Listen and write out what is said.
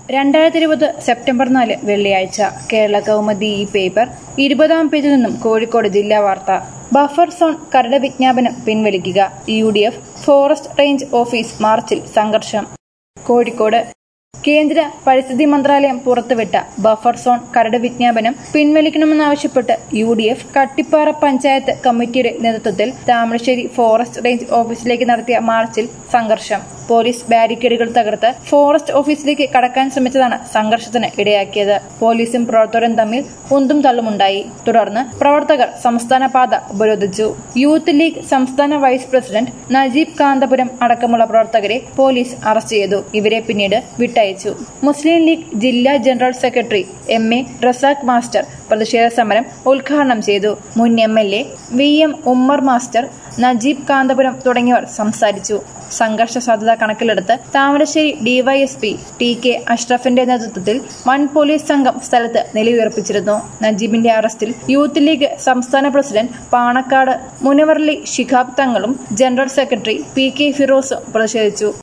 രണ്ടായിരത്തി ഇരുപത് സെപ്റ്റംബർ നാല് വെള്ളിയാഴ്ച കേരള കൗമുദി ഈ പേപ്പർ ഇരുപതാം പേജിൽ നിന്നും കോഴിക്കോട് ജില്ലാ വാർത്ത ബഫർ സോൺ കരട് വിജ്ഞാപനം പിൻവലിക്കുക U D F forest range office മാർച്ചിൽ സംഘർഷം കോഴിക്കോട് കേന്ദ്ര പരിസ്ഥിതി മന്ത്രാലയം പുറത്തുവിട്ട ബഫർ സോൺ കരട് വിജ്ഞാപനം പിൻവലിക്കണമെന്നാവശ്യപ്പെട്ട് U D F Kattippara panchayat കമ്മിറ്റിയുടെ നേതൃത്വത്തിൽ താമരശ്ശേരി ഫോറസ്റ്റ് റേഞ്ച് ഓഫീസിലേക്ക് നടത്തിയ മാർച്ചിൽ സംഘർഷം പോലീസ് ബാരിക്കേഡുകൾ തകർത്ത് ഫോറസ്റ്റ് ഓഫീസിലേക്ക് കടക്കാൻ ശ്രമിച്ചതാണ് സംഘർഷത്തിന് ഇടയാക്കിയത് പോലീസും പ്രവർത്തകരും തമ്മിൽ ഉന്തും തള്ളുമുണ്ടായി തുടർന്ന് പ്രവർത്തകർ സംസ്ഥാന പാത ഉപരോധിച്ചു യൂത്ത് ലീഗ് സംസ്ഥാന വൈസ് പ്രസിഡന്റ് നജീബ് കാന്തപുരം അടക്കമുള്ള പ്രവർത്തകരെ പോലീസ് അറസ്റ്റ് ചെയ്തു ഇവരെ പിന്നീട് വിട്ടയച്ചു മുസ്ലിം ലീഗ് ജില്ലാ general secretary M A Razak master പ്രതിഷേധ സമരം ഉദ്ഘാടനം ചെയ്തു മുൻ M L A V M Ummer master Najeeb Kanthapuram തുടങ്ങിയവർ സംസാരിച്ചു സംഘർഷ സാധ്യത കണക്കിലെടുത്ത് താമരശ്ശേരി ഡിവൈഎസ്പി ടി കെ അഷ്റഫിന്റെ നേതൃത്വത്തിൽ വൻ പോലീസ് സംഘം സ്ഥലത്ത് നിലയുറപ്പിച്ചിരുന്നു നജീബിന്റെ അറസ്റ്റിൽ യൂത്ത് ലീഗ് സംസ്ഥാന പ്രസിഡന്റ് പാണക്കാട് മുനവർലി ശിഹാബ് തങ്ങളും ജനറൽ സെക്രട്ടറി പി കെ ഫിറോസും പ്രതിഷേധിച്ചു